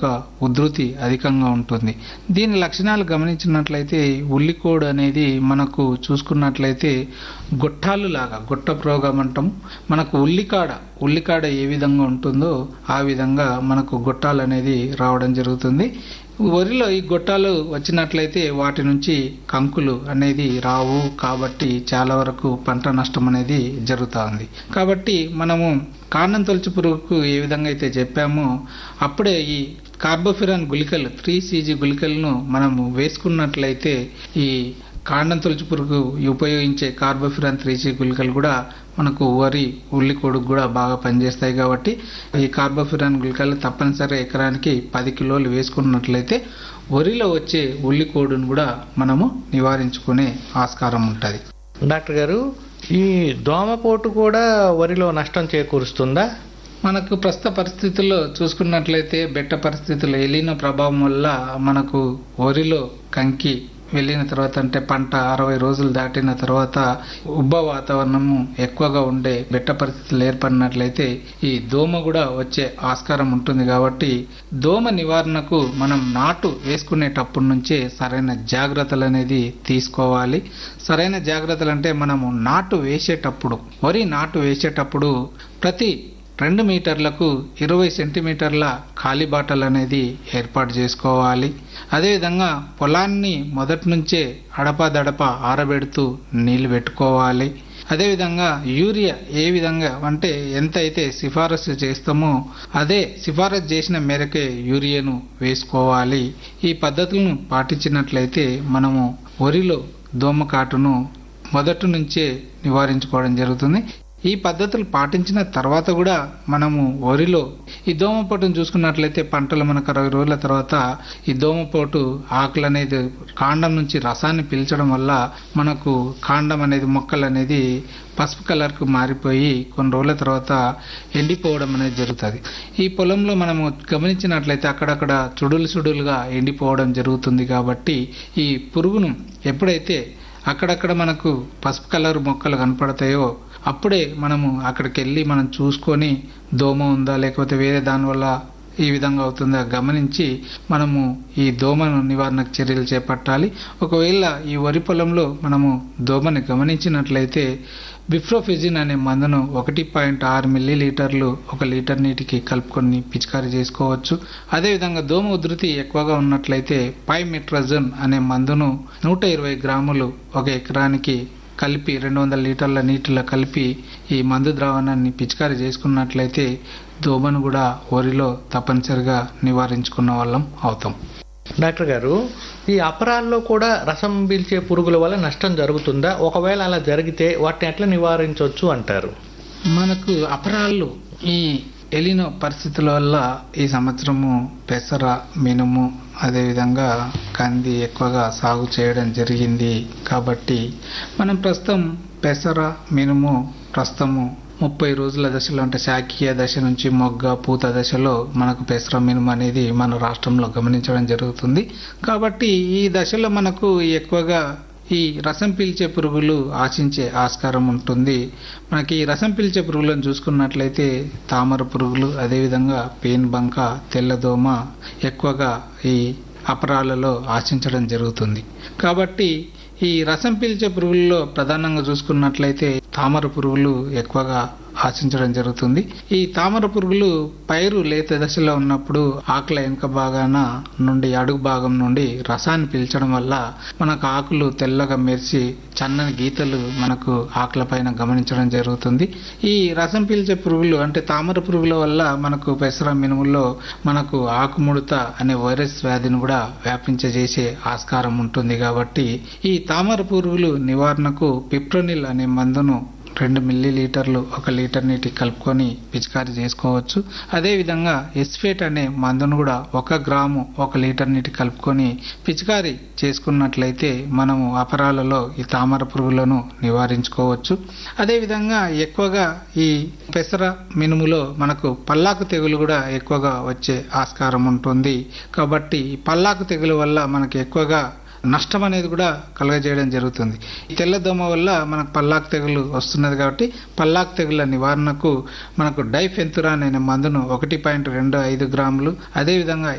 యొక్క ఉధృతి అధికంగా ఉంటుంది దీని లక్షణాలు గమనించినట్లయితే ఉల్లికోడు అనేది మనకు చూసుకున్నట్లయితే గొట్టాలు లాగా గొట్ట ప్రోగం అంటాం మనకు ఉల్లికాడ ఉల్లికాడ ఏ విధంగా ఉంటుందో ఆ విధంగా మనకు గొట్టాలు అనేది రావడం జరుగుతుంది వరిలో ఈ గొట్టాలు వచ్చినట్లయితే వాటి నుంచి కంకులు అనేది రావు కాబట్టి చాలా వరకు పంట నష్టం అనేది జరుగుతూ ఉంది కాబట్టి మనము కాండం తొలచు పురుగుకు ఏ విధంగా అయితే చెప్పామో అప్పుడే ఈ కార్బోఫిరాన్ గుళికలు త్రీ సీజీ గుళికలను మనము వేసుకున్నట్లయితే ఈ కాండం తొలచు పురుగు ఉపయోగించే కార్బోఫిరాన్ త్రీ సీ గుళికలు కూడా మనకు వరి ఉల్లి కొడుకు కూడా బాగా పనిచేస్తాయి కాబట్టి ఈ కార్బోఫిరాన్ గుళికలు తప్పనిసరి ఎకరానికి పది కిలోలు వేసుకున్నట్లయితే వరిలో వచ్చే ఉల్లి కోడును కూడా మనము నివారించుకునే ఆస్కారం ఉంటుంది డాక్టర్ గారు ఈ దోమపోటు కూడా వరిలో నష్టం చేకూరుస్తుందా మనకు ప్రస్తుత పరిస్థితుల్లో చూసుకున్నట్లయితే బెట్ట పరిస్థితుల్లో ఎలిన ప్రభావం వల్ల మనకు వరిలో కంకి వెళ్ళిన తర్వాత అంటే పంట అరవై రోజులు దాటిన తర్వాత ఉబ్బ వాతావరణము ఎక్కువగా ఉండే బెట్ట పరిస్థితులు ఏర్పడినట్లయితే ఈ దోమ కూడా వచ్చే ఆస్కారం ఉంటుంది కాబట్టి దోమ నివారణకు మనం నాటు వేసుకునేటప్పటి నుంచే సరైన జాగ్రత్తలు అనేది తీసుకోవాలి సరైన జాగ్రత్తలు అంటే మనము నాటు వేసేటప్పుడు వరి నాటు వేసేటప్పుడు ప్రతి రెండు మీటర్లకు ఇరవై సెంటీమీటర్ల ఖాళీ బాటలు అనేది ఏర్పాటు చేసుకోవాలి అదేవిధంగా పొలాన్ని మొదటి నుంచే అడపాదడప ఆరబెడుతూ నీళ్లు పెట్టుకోవాలి అదేవిధంగా యూరియా ఏ విధంగా అంటే ఎంత అయితే సిఫారసు చేస్తామో అదే సిఫారసు చేసిన మేరకే యూరియాను వేసుకోవాలి ఈ పద్ధతులను పాటించినట్లయితే మనము వరిలో దోమకాటును మొదటి నుంచే నివారించుకోవడం జరుగుతుంది ఈ పద్ధతులు పాటించిన తర్వాత కూడా మనము వరిలో ఈ దోమపోటును చూసుకున్నట్లయితే పంటలు మనకు అరవై రోజుల తర్వాత ఈ దోమపోటు ఆకులు అనేది కాండం నుంచి రసాన్ని పీల్చడం వల్ల మనకు కాండం అనేది మొక్కలు అనేది పసుపు కలర్కు మారిపోయి కొన్ని రోజుల తర్వాత ఎండిపోవడం అనేది జరుగుతుంది ఈ పొలంలో మనము గమనించినట్లయితే అక్కడక్కడ చుడులు చుడులుగా ఎండిపోవడం జరుగుతుంది కాబట్టి ఈ పురుగును ఎప్పుడైతే అక్కడక్కడ మనకు పసుపు కలర్ మొక్కలు కనపడతాయో అప్పుడే మనము అక్కడికి వెళ్ళి మనం చూసుకొని దోమ ఉందా లేకపోతే వేరే దానివల్ల ఈ విధంగా అవుతుందా గమనించి మనము ఈ దోమను నివారణకు చర్యలు చేపట్టాలి ఒకవేళ ఈ వరి పొలంలో మనము దోమని గమనించినట్లయితే బిఫ్రోఫిజిన్ అనే మందును ఒకటి పాయింట్ ఆరు మిల్లీ లీటర్లు ఒక లీటర్ నీటికి కలుపుకొని పిచికారీ చేసుకోవచ్చు అదేవిధంగా దోమ ఉధృతి ఎక్కువగా ఉన్నట్లయితే పైమిట్రజన్ అనే మందును నూట ఇరవై గ్రాములు ఒక ఎకరానికి కలిపి రెండు వందల లీటర్ల నీటిలో కలిపి ఈ మందు ద్రావణాన్ని పిచికారీ చేసుకున్నట్లయితే దోమను కూడా వరిలో తప్పనిసరిగా నివారించుకున్న వాళ్ళం అవుతాం డాక్టర్ గారు ఈ అపరాల్లో కూడా రసం పీల్చే పురుగుల వల్ల నష్టం జరుగుతుందా ఒకవేళ అలా జరిగితే వాటిని ఎట్లా నివారించవచ్చు అంటారు మనకు అపరాళ్ళు ఈ ఎలినో పరిస్థితుల వల్ల ఈ సంవత్సరము పెసర మినుము అదేవిధంగా కంది ఎక్కువగా సాగు చేయడం జరిగింది కాబట్టి మనం ప్రస్తుతం పెసర మినుము ప్రస్తుతము ముప్పై రోజుల దశలో అంటే శాఖీయ దశ నుంచి మొగ్గ పూత దశలో మనకు పెసర మినుము అనేది మన రాష్ట్రంలో గమనించడం జరుగుతుంది కాబట్టి ఈ దశలో మనకు ఎక్కువగా ఈ రసం పీల్చే పురుగులు ఆశించే ఆస్కారం ఉంటుంది మనకి ఈ రసం పీల్చే పురుగులను చూసుకున్నట్లయితే తామర పురుగులు అదేవిధంగా పేన్ బంక తెల్లదోమ ఎక్కువగా ఈ అపరాలలో ఆశించడం జరుగుతుంది కాబట్టి ఈ రసం పీల్చే పురుగుల్లో ప్రధానంగా చూసుకున్నట్లయితే తామర పురుగులు ఎక్కువగా ఆశించడం జరుగుతుంది ఈ తామర పురుగులు పైరు లేత దశలో ఉన్నప్పుడు ఆకుల వెనుక భాగాన నుండి అడుగు భాగం నుండి రసాన్ని పీల్చడం వల్ల మనకు ఆకులు తెల్లగా మెరిసి చన్నని గీతలు మనకు ఆకుల పైన గమనించడం జరుగుతుంది ఈ రసం పీల్చే పురుగులు అంటే తామర పురుగుల వల్ల మనకు పెసర మినుముల్లో మనకు ఆకుముడత అనే వైరస్ వ్యాధిని కూడా వ్యాపించజేసే ఆస్కారం ఉంటుంది కాబట్టి ఈ తామర పురుగులు నివారణకు పిప్రోనిల్ అనే మందును రెండు మిల్లీ లీటర్లు ఒక లీటర్ నీటి కలుపుకొని పిచికారీ చేసుకోవచ్చు అదేవిధంగా ఎస్ఫేట్ అనే మందును కూడా ఒక గ్రాము ఒక లీటర్ నీటి కలుపుకొని పిచికారీ చేసుకున్నట్లయితే మనము అపరాలలో ఈ తామర పురుగులను నివారించుకోవచ్చు అదేవిధంగా ఎక్కువగా ఈ పెసర మినుములో మనకు పల్లాకు తెగులు కూడా ఎక్కువగా వచ్చే ఆస్కారం ఉంటుంది కాబట్టి ఈ పల్లాకు తెగులు వల్ల మనకి ఎక్కువగా నష్టం అనేది కూడా కలుగజేయడం జరుగుతుంది ఈ తెల్లదోమ వల్ల మనకు పల్లాకు తెగులు వస్తున్నది కాబట్టి పల్లాకు తెగుల నివారణకు మనకు డైఫెంతురాన్ అనే మందును ఒకటి పాయింట్ రెండు ఐదు గ్రాములు అదేవిధంగా